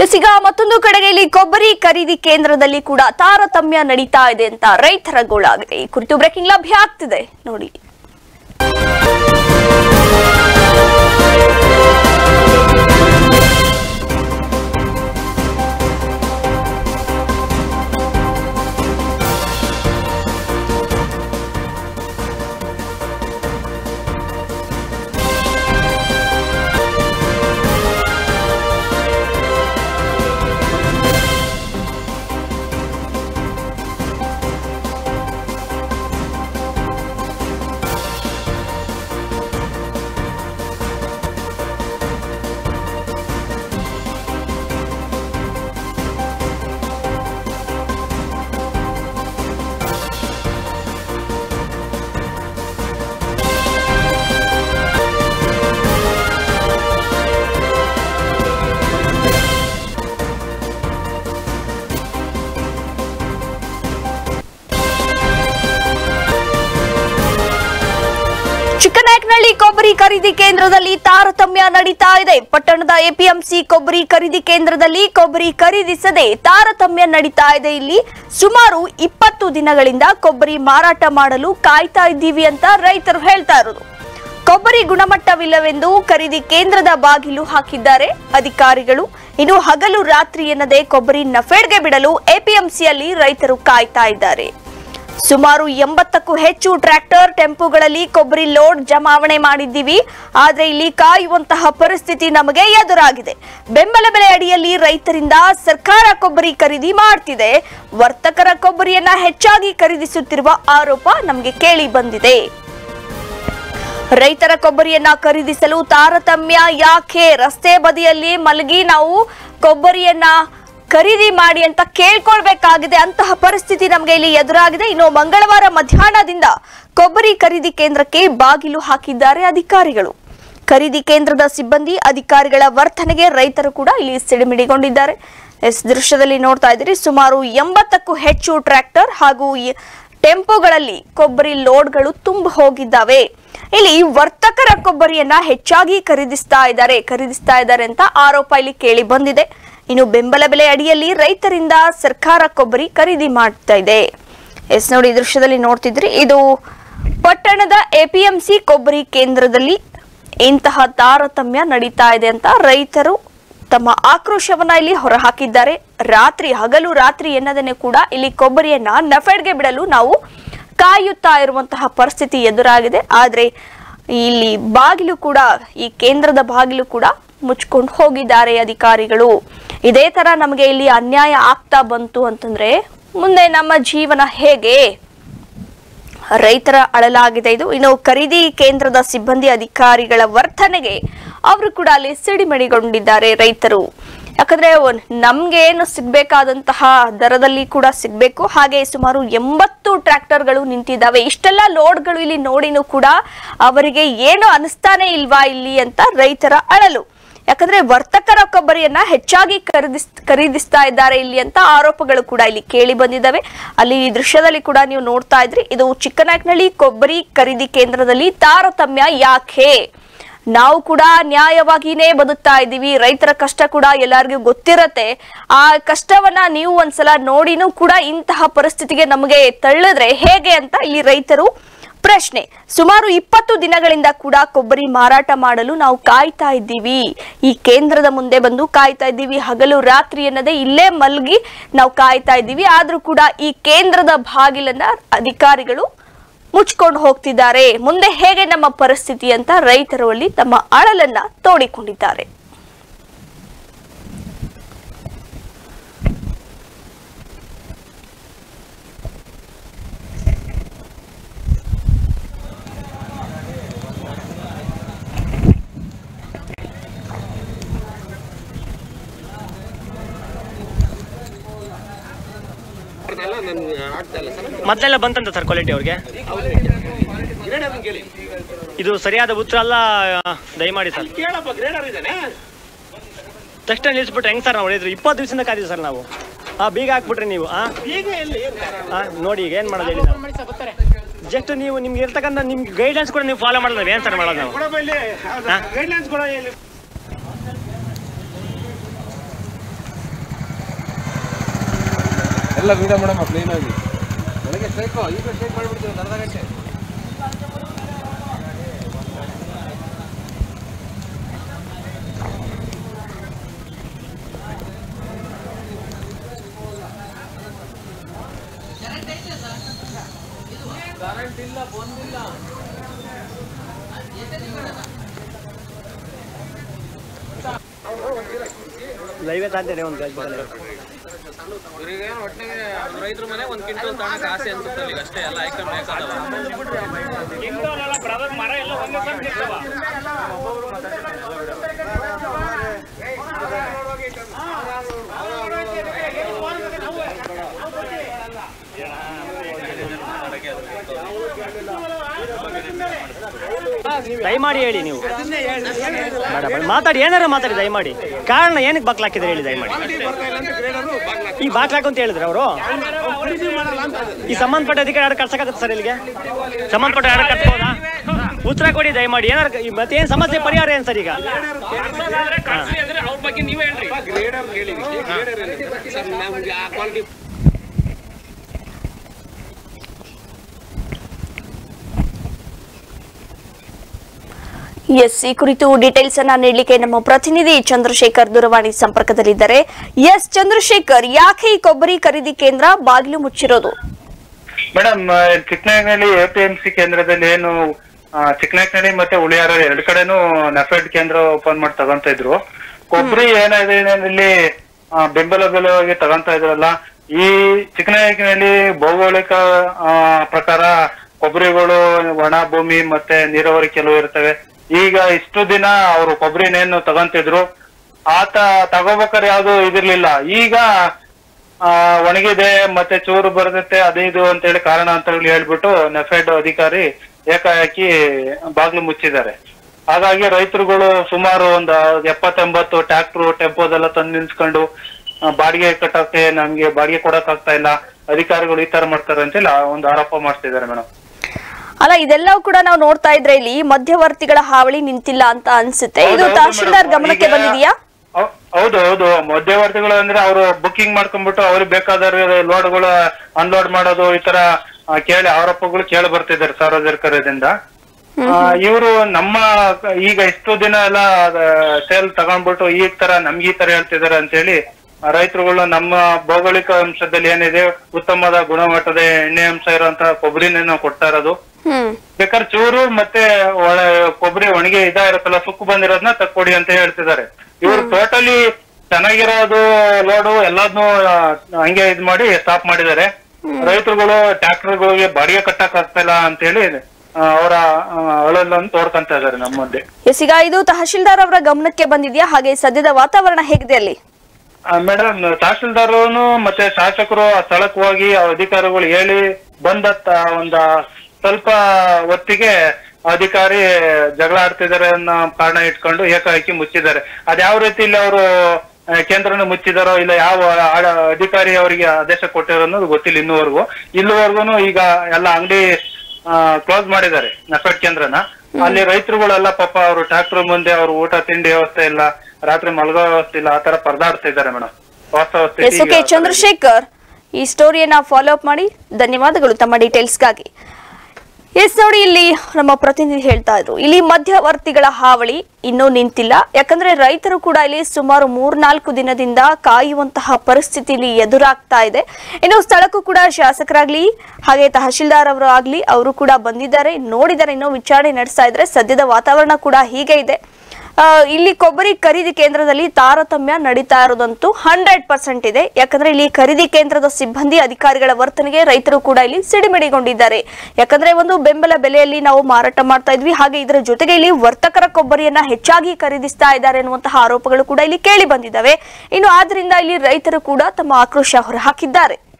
S, ಈಗ ಮತ್ತೊಂದು ಕಡೆಗೆ ಇಲ್ಲಿ ಕೊಬ್ಬರಿ ಖರೀದಿ ಕೇಂದ್ರದಲ್ಲಿ ಕೂಡ ತಾರತಮ್ಯ ನಡೀತಾ ಇದೆ ಅಂತ ರೈತರ ಗೋಳಾಗಿದೆ ಈ ಕುರಿತು ಬ್ರೇಕಿಂಗ್ ಲಭ್ಯ ಆಗ್ತಿದೆ ನೋಡಿ ಚಿಕ್ಕನಾಯಕನಹಳ್ಳಿ ಕೊಬ್ಬರಿ ಖರೀದಿ ಕೇಂದ್ರದಲ್ಲಿ ತಾರತಮ್ಯ ನಡೀತಾ ಇದೆ ಪಟ್ಟಣದ ಎಪಿಎಂಸಿ ಕೊಬ್ಬರಿ ಖರೀದಿ ಕೇಂದ್ರದಲ್ಲಿ ಕೊಬ್ಬರಿ ಖರೀದಿಸದೆ ತಾರತಮ್ಯ ನಡೀತಾ ಇದೆ ಇಲ್ಲಿ ಸುಮಾರು ಇಪ್ಪತ್ತು ದಿನಗಳಿಂದ ಕೊಬ್ಬರಿ ಮಾರಾಟ ಮಾಡಲು ಕಾಯ್ತಾ ಇದ್ದೀವಿ ಅಂತ ರೈತರು ಹೇಳ್ತಾ ಇರೋದು ಕೊಬ್ಬರಿ ಗುಣಮಟ್ಟವಿಲ್ಲವೆಂದು ಖರೀದಿ ಕೇಂದ್ರದ ಬಾಗಿಲು ಹಾಕಿದ್ದಾರೆ ಅಧಿಕಾರಿಗಳು ಇನ್ನು ಹಗಲು ರಾತ್ರಿ ಎನ್ನದೆ ಕೊಬ್ಬರಿ ನಫೆಡ್ಗೆ ಬಿಡಲು ಎಪಿಎಂಸಿಯಲ್ಲಿ ರೈತರು ಕಾಯ್ತಾ ಇದ್ದಾರೆ ಸುಮಾರು ಎಂಬತ್ತಕ್ಕೂ ಹೆಚ್ಚು ಟ್ರ್ಯಾಕ್ಟರ್ ಟೆಂಪೋಗಳಲ್ಲಿ ಕೊಬ್ಬರಿ ಲೋಡ್ ಜಮಾವಣೆ ಮಾಡಿದ್ದೀವಿ ಆದ್ರೆ ಇಲ್ಲಿ ಕಾಯುವಂತಹ ಪರಿಸ್ಥಿತಿ ನಮಗೆ ಎದುರಾಗಿದೆ ಬೆಂಬಲ ಬೆಲೆ ಅಡಿಯಲ್ಲಿ ರೈತರಿಂದ ಸರ್ಕಾರ ಕೊಬ್ಬರಿ ಖರೀದಿ ಮಾಡ್ತಿದೆ ವರ್ತಕರ ಕೊಬ್ಬರಿಯನ್ನ ಹೆಚ್ಚಾಗಿ ಖರೀದಿಸುತ್ತಿರುವ ಆರೋಪ ನಮಗೆ ಕೇಳಿ ಬಂದಿದೆ ರೈತರ ಕೊಬ್ಬರಿಯನ್ನ ಖರೀದಿಸಲು ತಾರತಮ್ಯ ಯಾಕೆ ರಸ್ತೆ ಬದಿಯಲ್ಲಿ ಮಲಗಿ ನಾವು ಕೊಬ್ಬರಿಯನ್ನ ಖರೀದಿ ಮಾಡಿ ಅಂತ ಕೇಳ್ಕೊಳ್ಬೇಕಾಗಿದೆ ಅಂತಹ ಪರಿಸ್ಥಿತಿ ನಮಗೆ ಇಲ್ಲಿ ಎದುರಾಗಿದೆ ಇನ್ನು ಮಂಗಳವಾರ ಮಧ್ಯಾಹ್ನದಿಂದ ಕೊಬ್ಬರಿ ಖರೀದಿ ಕೇಂದ್ರಕ್ಕೆ ಬಾಗಿಲು ಹಾಕಿದ್ದಾರೆ ಅಧಿಕಾರಿಗಳು ಖರೀದಿ ಕೇಂದ್ರದ ಸಿಬ್ಬಂದಿ ಅಧಿಕಾರಿಗಳ ವರ್ತನೆಗೆ ರೈತರು ಕೂಡ ಇಲ್ಲಿ ಸಿಡಿಮಿಡಿಗೊಂಡಿದ್ದಾರೆ ಎಸ್ ದೃಶ್ಯದಲ್ಲಿ ನೋಡ್ತಾ ಇದ್ದೀರಿ ಸುಮಾರು ಎಂಬತ್ತಕ್ಕೂ ಹೆಚ್ಚು ಟ್ರ್ಯಾಕ್ಟರ್ ಹಾಗೂ ಈ ಟೆಂಪೋಗಳಲ್ಲಿ ಕೊಬ್ಬರಿ ಲೋಡ್ಗಳು ತುಂಬ ಹೋಗಿದ್ದಾವೆ ಇಲ್ಲಿ ವರ್ತಕರ ಕೊಬ್ಬರಿಯನ್ನ ಹೆಚ್ಚಾಗಿ ಖರೀದಿಸ್ತಾ ಇದ್ದಾರೆ ಖರೀದಿಸ್ತಾ ಇದ್ದಾರೆ ಅಂತ ಆರೋಪ ಇಲ್ಲಿ ಕೇಳಿ ಬಂದಿದೆ ಇನ್ನು ಬೆಂಬಲ ಬೆಲೆ ಅಡಿಯಲ್ಲಿ ರೈತರಿಂದ ಸರ್ಕಾರ ಕೊಬ್ಬರಿ ಖರೀದಿ ಮಾಡ್ತಾ ಇದೆ ಎಸ್ ನೋಡಿ ಈ ದೃಶ್ಯದಲ್ಲಿ ನೋಡ್ತಿದ್ರಿ ಇದು ಪಟ್ಟಣದ ಎಪಿಎಂಸಿ ಕೊಬ್ಬರಿ ಕೇಂದ್ರದಲ್ಲಿ ಇಂತಹ ತಾರತಮ್ಯ ನಡೀತಾ ಇದೆ ಅಂತ ರೈತರು ತಮ್ಮ ಆಕ್ರೋಶವನ್ನ ಇಲ್ಲಿ ಹೊರಹಾಕಿದ್ದಾರೆ ರಾತ್ರಿ ಹಗಲು ರಾತ್ರಿ ಎನ್ನದೇನೆ ಕೂಡ ಇಲ್ಲಿ ಕೊಬ್ಬರಿಯನ್ನ ನಫೆಡ್ಗೆ ಬಿಡಲು ನಾವು ಕಾಯುತ್ತಾ ಇರುವಂತಹ ಪರಿಸ್ಥಿತಿ ಎದುರಾಗಿದೆ ಆದ್ರೆ ಇಲ್ಲಿ ಬಾಗಿಲು ಕೂಡ ಈ ಕೇಂದ್ರದ ಬಾಗಿಲು ಕೂಡ ಮುಚ್ಕೊಂಡು ಹೋಗಿದ್ದಾರೆ ಅಧಿಕಾರಿಗಳು ಇದೇ ತರ ನಮಗೆ ಇಲ್ಲಿ ಅನ್ಯಾಯ ಆಗ್ತಾ ಬಂತು ಅಂತಂದ್ರೆ ಮುಂದೆ ನಮ್ಮ ಜೀವನ ಹೇಗೆ ರೈತರ ಅಳಲಾಗಿದೆ ಇದು ಇನ್ನು ಖರೀದಿ ಕೇಂದ್ರದ ಸಿಬ್ಬಂದಿ ಅಧಿಕಾರಿಗಳ ವರ್ತನೆಗೆ ಅವರು ಕೂಡ ಅಲ್ಲಿ ಸಿಡಿಮಿಡಿಗೊಂಡಿದ್ದಾರೆ ರೈತರು ಯಾಕಂದ್ರೆ ಒನ್- ನಮ್ಗೆ ಏನು ಸಿಗ್ಬೇಕಾದಂತಹ ದರದಲ್ಲಿ ಕೂಡ ಸಿಗ್ಬೇಕು ಹಾಗೆ ಸುಮಾರು ಎಂಬತ್ತು ಟ್ರ್ಯಾಕ್ಟರ್ಗಳು ನಿಂತಿದ್ದಾವೆ ಇಷ್ಟೆಲ್ಲ ಲೋಡ್ಗಳು ಇಲ್ಲಿ ನೋಡಿನೂ ಕೂಡ ಅವರಿಗೆ ಏನು ಅನಿಸ್ತಾನೆ ಇಲ್ವಾ ಇಲ್ಲಿ ಅಂತ ರೈತರ ಅಳಲು ಯಾಕಂದ್ರೆ ವರ್ತಕರ ಕೊಬ್ಬರಿಯನ್ನ ಹೆಚ್ಚಾಗಿ ಖರೀದಿಸ್ ಖರೀದಿಸ್ತಾ ಇದ್ದಾರೆ ಇಲ್ಲಿ ಅಂತ ಆರೋಪಗಳು ಕೂಡ ಇಲ್ಲಿ ಕೇಳಿ ಬಂದಿದ್ದಾವೆ ಅಲ್ಲಿ ಈ ದೃಶ್ಯದಲ್ಲಿ ಕೂಡ ನೀವು ನೋಡ್ತಾ ಇದ್ರಿ ಇದು ಚಿಕ್ಕನಾಯಕನಹಳ್ಳಿ ಕೊಬ್ಬರಿ ಖರೀದಿ ಕೇಂದ್ರದಲ್ಲಿ ತಾರತಮ್ಯ ಯಾಕೆ ನಾವು ಕೂಡ ನ್ಯಾಯವಾಗಿನೇ ಬದುಕ್ತಾ ಇದ್ದೀವಿ ರೈತರ ಕಷ್ಟ ಕೂಡ ಎಲ್ಲರಿಗೂ ಗೊತ್ತಿರತ್ತೆ ಆ ಕಷ್ಟವನ್ನ ನೀವು ಒಂದ್ಸಲ ನೋಡಿನೂ ಕೂಡ ಇಂತಹ ಪರಿಸ್ಥಿತಿಗೆ ನಮಗೆ ತಳ್ಳಿದ್ರೆ ಹೇಗೆ ಅಂತ ಇಲ್ಲಿ ರೈತರು ಪ್ರಶ್ನೆ ಸುಮಾರು ಇಪ್ಪತ್ತು ದಿನಗಳಿಂದ ಕೂಡ ಕೊಬ್ಬರಿ ಮಾರಾಟ ಮಾಡಲು ನಾವು ಕಾಯ್ತಾ ಇದ್ದೀವಿ ಈ ಕೇಂದ್ರದ ಮುಂದೆ ಬಂದು ಕಾಯ್ತಾ ಇದ್ದೀವಿ ಹಗಲು ರಾತ್ರಿ ಎನ್ನದೇ ಇಲ್ಲೇ ಮಲಗಿ ನಾವು ಕಾಯ್ತಾ ಇದ್ದೀವಿ ಆದ್ರೂ ಕೂಡ ಈ ಕೇಂದ್ರದ ಬಾಗಿಲನ್ನ ಅಧಿಕಾರಿಗಳು ಮುಚ್ಕೊಂಡು ಹೋಗ್ತಿದ್ದಾರೆ ಮುಂದೆ ಹೇಗೆ ನಮ್ಮ ಪರಿಸ್ಥಿತಿ ಅಂತ ರೈತರು ಅಲ್ಲಿ ತಮ್ಮ ಅಳಲನ್ನ ತೋಡಿಕೊಂಡಿದ್ದಾರೆ ಅಲ್ಲ ನನ್ಗೆ ಆಗ್ತಾ ಇಲ್ಲ ಸರ್ ಮೊದಲೆಲ್ಲ ಬಂತಂತ ಸರ್ ಕ್ವಾಲಿಟಿ ಅವ್ರಿಗೆ ಗ್ರೇಡರ್ ಕೇಳಿ ಇದು ಸರಿಯಾದ ಉತ್ತರ ಅಲ್ಲ ಆ, ದಯಮಾಡಿ ಸರ್ ಕೇಳಪ್ಪ ಗ್ರೇಡರ್ ಇದ್ದಾನೆ ತಕ್ಷಣ ನಿಲ್ಲಿಸ್ಬಿಟ್ರೆ ಹೆಂಗ್ ಸರ್ ನಾವು ಹೊಡಿದ್ರು ಇಪ್ಪತ್ತು ದಿವಸದಿಂದ ಕಾದಿವಿ ಸರ್ ನಾವು ಆ ಬೀಗ ಹಾಕ್ಬಿಟ್ರಿ ನೀವು ಆ ಈಗ ಎಲ್ಲಿ ಆ, ನೋಡಿ ಈಗ ಏನ್ ಮಾಡೋದು ಹೇಳಿ ನಾವು ಜಸ್ಟ್ ನೀವು ನಿಮ್ಗೆ ಇರ್ತಕ್ಕಂಥ ನಿಮ್ಗೆ ಗೈಡ್ಲೈನ್ಸ್ ಕೂಡ ನೀವು ಫಾಲೋ ಮಾಡೋದು ಏನ್ ಸರ್ ಮಾಡೋದು ನಾವು ಕೊಡಪ್ಪ ಇಲ್ಲಿ ಹಾ? ಗೈಡ್ಲೈನ್ಸ್ ಕೊಡ ಇಲ್ಲಿ ಎಲ್ಲ ವೀಡಿಯೋ ಮಾಡಮ್ಮ ಕ್ಲೀನಾಗಿ ಬೆಳಗ್ಗೆ ಸ್ಟ್ರೈಕು ಈಗ ಸ್ಟ್ರೈಕ್ ಮಾಡಿಬಿಡ್ತೀವಿ ಒಂದು ಅರ್ಧ ಗಂಟೆ ಲೈವೇ ತಾಂತೇನೆ ಒಂದು ರೈತರ ಮನೆ ಒಂದು ಕ್ವಿಂಟಲ್ ತಗೊಳಕ್ಕೆ ಆಸೆ ಅನ್ಸುತ್ತೆ ಈಗ ಅಷ್ಟೇ ಎಲ್ಲ ಐಟಮ್ ಮರ ಎಲ್ಲ ಒಂದೇ ದಯಮಾಡಿ ಹೇಳಿ ನೀವು ಬೇಡ, ಬೇಡ. ಮಾತಾಡಿ ಏನಾರ ಮಾತಾಡಿ ದಯಮಾಡಿ ಕಾರಣ ಏನಕ್ಕೆ ಬಾಕ್ಲಾಕಿದ್ರೆ ಹೇಳಿ ದಯಮಾಡಿ ಈ ಬಾಕ್ಲಾಕು ಅಂತ ಹೇಳಿದ್ರೆ ಅವರು ಈ ಸಂಬಂಧಪಟ್ಟ ಅಧಿಕಾರಿ ಯಾರು ಕಳ್ಸಕ್ಕಾಗತ್ತೆ ಸರ್ ಇಲ್ಲಿಗೆ ಸಂಬಂಧಪಟ್ಟ ಯಾರು ಕಟ್ಬೋದಾ ಉತ್ತರ ಕೊಡಿ ದಯಮಾಡಿ ಏನಾರು ಈ ಮತ್ತೆ ಏನ್ ಸಮಸ್ಯೆ ಪರಿಹಾರ ಏನ್ ಸರ್ ಈಗ ಅವ್ರ ಬಗ್ಗೆ ನೀವೇ ಹೇಳ್ರಿ ಗ್ರೇಡರ್ ಹೇಳಿ ಗ್ರೇಡರ್ ಸರ್ ನಮ್ಗೆ ಆ ಕ್ವಾಲಿಟಿ ಎಸ್ ಈ ಕುರಿತು ಡೀಟೇಲ್ಸ್ ಅನ್ನ ನೀಡಲಿಕ್ಕೆ ನಮ್ಮ ಪ್ರತಿನಿಧಿ ಚಂದ್ರಶೇಖರ್ ದೂರವಾಣಿ ಸಂಪರ್ಕದಲ್ಲಿದ್ದಾರೆ ಎಸ್ ಚಂದ್ರಶೇಖರ್ ಯಾಕೆ ಈ ಕೊಬ್ಬರಿ ಖರೀದಿ ಕೇಂದ್ರ ಬಾಗಿಲು ಮುಚ್ಚಿರೋದು ಮೇಡಮ್ ಚಿಕ್ಕನಾಯಕನಹಳ್ಳಿ ಎಪಿಎಂಸಿ ಕೇಂದ್ರದಲ್ಲಿ ಏನು ಆ, ಚಿಕ್ಕನಾಯಕನಹಳ್ಳಿ ಮತ್ತೆ ಉಳಿಯಾರ ಎರಡು ಕಡೆನೂ ನಫೆಡ್ ಕೇಂದ್ರ ಓಪನ್ ಮಾಡಿ ತಗೊಂತ ಇದ್ರು ಕೊಬ್ಬರಿ ಏನಾಗಿದೆ ಇಲ್ಲಿ ಆ, ಬೆಂಬಲ ಬೆಲೆಯಾಗಿ ತಗೊಂತ ಇದ್ರಲ್ಲ ಈ ಚಿಕ್ಕನಾಯಕನಹಳ್ಳಿ ಭೌಗೋಳಿಕ ಆ, ಪ್ರಕಾರ ಕೊಬ್ಬರಿಗಳು ಒಣ ಭೂಮಿ ಮತ್ತೆ ನೀರಾವರಿ ಕೆಲವು ಇರ್ತವೆ ಈಗ ಇಷ್ಟು ದಿನ ಅವರು ಕೊಬ್ಬರಿನೇನು ತಗೊಂತಿದ್ರು ಆತ ತಗೋಬೇಕಾದ್ರೆ ಯಾವ್ದು ಇದಿರ್ಲಿಲ್ಲ ಈಗ ಆ, ಒಣಗಿದೆ ಮತ್ತೆ ಚೂರು ಬರ್ತೈತೆ ಅದೇ ಇದು ಅಂತ ಹೇಳಿ ಕಾರಣ ಅಂತ ಹೇಳಿ ಹೇಳ್ಬಿಟ್ಟು ನೆಫೆಡ್ ಅಧಿಕಾರಿ ಏಕಾಏಕಿ ಬಾಗ್ಲು ಮುಚ್ಚಿದ್ದಾರೆ ಹಾಗಾಗಿ ರೈತರುಗಳು ಸುಮಾರು ಒಂದು ಎಪ್ಪತ್ತೆಂಬತ್ತು ಟ್ರ್ಯಾಕ್ಟರ್ ಟೆಂಪೋದೆಲ್ಲ ತಂದು ನಿಲ್ಸ್ಕೊಂಡು ಆ, ಬಾಡಿಗೆ ಕಟ್ಟಕ್ಕೆ ನಮ್ಗೆ ಬಾಡಿಗೆ ಕೊಡಕ್ ಆಗ್ತಾ ಇಲ್ಲ ಅಧಿಕಾರಿಗಳು ಈ ತರ ಮಾಡ್ತಾರೆ ಅಂತೇಳಿ ಆ ಒಂದು ಆರೋಪ ಮಾಡ್ತಿದ್ದಾರೆ ಮೇಡಮ್ ಅಲ್ಲ ಇದೆಲ್ಲವೂ ಕೂಡ ನಾವು ನೋಡ್ತಾ ಇದ್ರೆ ಇಲ್ಲಿ ಮಧ್ಯವರ್ತಿಗಳ ಹಾವಳಿ ನಿಂತಿಲ್ಲ ಅಂತ ಅನ್ಸುತ್ತೆ ಇದು ಹೌದು, ತಹಶೀಲ್ದಾರ್ madam. ಗಮನಕ್ಕೆ ಈಗ- ಬಂದಿದೆಯಾ ಹೌ- ಹೌದು ಹೌದು ಮಧ್ಯವರ್ತಿಗಳು ಅಂದ್ರೆ ಅವರು ಬುಕ್ಕಿಂಗ್ ಮಾಡ್ಕೊಂಡ್ಬಿಟ್ಟು ಅವ್ರಿಗೆ ಬೇಕಾದ ಲೋಡ್ಗಳು ಅನ್ಲೋಡ್ ಮಾಡೋದು ಈ ತರ ಆ, ಕೇಳಿ ಆರೋಪಗಳು ಕೇಳಿ ಬರ್ತಿದ್ದಾರೆ ಸಾರ್ವಜನಿಕರಿಂದ ಇವರು ನಮ್ಮ ಈಗ ಇಷ್ಟು ದಿನ ಎಲ್ಲ ಸೇಲ್ ತಗೊಂಡ್ಬಿಟ್ಟು ಈ ತರ ನಮ್ಗೆ ಈ ತರ ಹೇಳ್ತಿದ್ದಾರೆ ಅಂತೇಳಿ ಆ, ರೈತರುಗಳು ನಮ್ಮ ಭೌಗೋಳಿಕ ಅಂಶದಲ್ಲಿ ಏನಿದೆ ಉತ್ತಮವಾದ ಗುಣಮಟ್ಟದ ಎಣ್ಣೆ ಅಂಶ ಇರುವಂತಹ ಕೊಬ್ಬರಿನೇ ನಾವು ಕೊಡ್ತಾ ಇರೋದು ಹ್ಮ್ ಬೇಕಾದ್ರೆ ಚೂರು ಮತ್ತೆ ಒಣ ಕೊಬ್ಬರಿ ಒಣಗಿ ಇದ ಇರುತ್ತಲ್ಲ ಸುಕ್ಕು ಬಂದಿರೋದನ್ನ ತಕ್ಕೊಡಿ ಅಂತ ಹೇಳ್ತಿದ್ದಾರೆ ಇವ್ರು ಟೋಟಲಿ ಚೆನ್ನಾಗಿರೋದು ಲೋಡು ಎಲ್ಲಾದ್ನು ಆ, ಹಂಗೆ ಇದ್ ಮಾಡಿ ಸ್ಟಾಪ್ ಮಾಡಿದ್ದಾರೆ ರೈತರುಗಳು ಟ್ರ್ಯಾಕ್ಟರ್ಗಳಿಗೆ ಬಾಡಿಗೆ ಕಟ್ಟಕ್ ಆಗ್ತಾ ಇಲ್ಲ ಅಂತ ಹೇಳಿ ಅವರ ಅಳಲನ್ನು ತೋಡ್ಕೊಂತ ಇದ್ದಾರೆ ನಮ್ಮ ಮುಂದೆ ಎಸ್ ಈಗ ಇದು ತಹಶೀಲ್ದಾರ್ ಅವರ ಗಮನಕ್ಕೆ ಬಂದಿದ್ಯಾ ಹಾಗೆ ಸದ್ಯದ ವಾತಾವರಣ ಹೇಗಿದೆ ಅಲ್ಲಿ ಮೇಡಮ್ ತಹಸೀಲ್ದಾರನು ಮತ್ತೆ ಶಾಸಕರು ಆ ಸ್ಥಳಕ್ಕೆ ಹೋಗಿ ಆ ಅಧಿಕಾರಿಗಳು ಹೇಳಿ ಬಂದ ತ- ಒಂದ ಸ್ವಲ್ಪ ಹೊತ್ತಿಗೆ ಅಧಿಕಾರಿ ಜಗಳ ಆಡ್ತಿದ್ದಾರೆ ಅನ್ನೋ ಕಾರಣ ಇಟ್ಕೊಂಡು ಏಕಾಏಕಿ ಮುಚ್ಚಿದ್ದಾರೆ ಅದ್ಯಾವ ರೀತಿಯಲ್ಲಿ ಅವರು ಕೇಂದ್ರನ ಮುಚ್ಚಿದಾರೋ ಇಲ್ಲ ಯಾವ ಆಡ- ಅಧಿಕಾರಿ ಅವರಿಗೆ ಆದೇಶ ಕೊಟ್ಟಿರೋ ಅನ್ನೋದು ಗೊತ್ತಿಲ್ಲ ಇನ್ನೂವರೆಗೂ ಇಲ್ಲಿವರೆಗೂ ಈಗ ಎಲ್ಲ ಅಂಗಡಿ ಕ್ಲೋಸ್ ಮಾಡಿದ್ದಾರೆ ನಫೆಡ್ ಕೇಂದ್ರನ ಅಲ್ಲಿ ರೈತರುಗಳೆಲ್ಲ ಪಾಪ ಅವರು ಟ್ರಾಕ್ಟರ್ ಮುಂದೆ ಅವ್ರ ಊಟ ತಿಂಡಿ ವ್ಯವಸ್ಥೆ ಇಲ್ಲ ರಾತ್ರಿ ಮಲಗೋ ವ್ಯವಸ್ಥೆ ಇಲ್ಲ ಆತರ ಪರದಾಡ್ತಾ ಇದ್ದಾರೆ ಮೇಡಮ್ ವಾಸ್ತವ ಸ್ಥಿತಿ ಎಸ್ ಓಕೆ ಈಗ- ಚಂದ್ರಶೇಖರ್ ಈ ಸ್ಟೋರಿಯನ್ನ ಫಾಲೋ ಅಪ್ ಮಾಡಿ ಧನ್ಯವಾದಗಳು ತಮ್ಮ ಡೀಟೇಲ್ಸ್ಗಾಗಿ ಎಸ್ ನೋಡಿ ಇಲ್ಲಿ ನಮ್ಮ ಪ್ರತಿನಿಧಿ ಹೇಳ್ತಾ ಇದ್ರು ಇಲ್ಲಿ ಮಧ್ಯವರ್ತಿಗಳ ಹಾವಳಿ ಇನ್ನೂ ನಿಂತಿಲ್ಲ ಯಾಕಂದ್ರೆ ರೈತರು ಕೂಡ ಇಲ್ಲಿ ಸುಮಾರು ಮೂರ್ನಾಲ್ಕು ದಿನದಿಂದ ಕಾಯುವಂತಹ ಪರಿಸ್ಥಿತಿ ಇಲ್ಲಿ ಎದುರಾಗ್ತಾ ಇದೆ ಇನ್ನು ಸ್ಥಳಕ್ಕೂ ಕೂಡ ಶಾಸಕರಾಗ್ಲಿ ಹಾಗೆ ತಹಶೀಲ್ದಾರ್ ಅವರು ಆಗ್ಲಿ ಅವರು ಕೂಡ ಬಂದಿದ್ದಾರೆ ನೋಡಿದ್ದಾರೆ ಇನ್ನೂ ವಿಚಾರಣೆ ನಡೆಸ್ತಾ ಇದ್ರೆ ಸದ್ಯದ ವಾತಾವರಣ ಕೂಡ ಹೀಗೆ ಇದೆ ಆ, ಇಲ್ಲಿ ಕೊಬ್ಬರಿ ಖರೀದಿ ಕೇಂದ್ರದಲ್ಲಿ ತಾರತಮ್ಯ ನಡೀತಾ ಇರೋದಂತೂ ಹಂಡ್ರೆಡ್ ಪರ್ಸೆಂಟ್ ಇದೆ ಯಾಕಂದ್ರೆ ಇಲ್ಲಿ ಖರೀದಿ ಕೇಂದ್ರದ ಸಿಬ್ಬಂದಿ ಅಧಿಕಾರಿಗಳ ವರ್ತನೆಗೆ ರೈತರು ಕೂಡ ಇಲ್ಲಿ ಸಿಡಿಮಿಡಿಗೊಂಡಿದ್ದಾರೆ ಯಾಕಂದ್ರೆ ಒಂದು ಬೆಂಬಲ ಬೆಲೆಯಲ್ಲಿ ನಾವು ಮಾರಾಟ ಮಾಡ್ತಾ ಇದ್ವಿ ಹಾಗೆ ಇದರ ಜೊತೆಗೆ ಇಲ್ಲಿ ವರ್ತಕರ ಕೊಬ್ಬರಿಯನ್ನ ಹೆಚ್ಚಾಗಿ ಖರೀದಿಸ್ತಾ ಇದ್ದಾರೆ ಅನ್ನುವಂತಹ ಆರೋಪಗಳು ಕೂಡ ಇಲ್ಲಿ ಕೇಳಿ ಬಂದಿದ್ದಾವೆ ಇನ್ನು ಆದ್ರಿಂದ ಇಲ್ಲಿ ರೈತರು ಕೂಡ ತಮ್ಮ ಆಕ್ರೋಶ ಹೊರಹಾಕಿದ್ದಾರೆ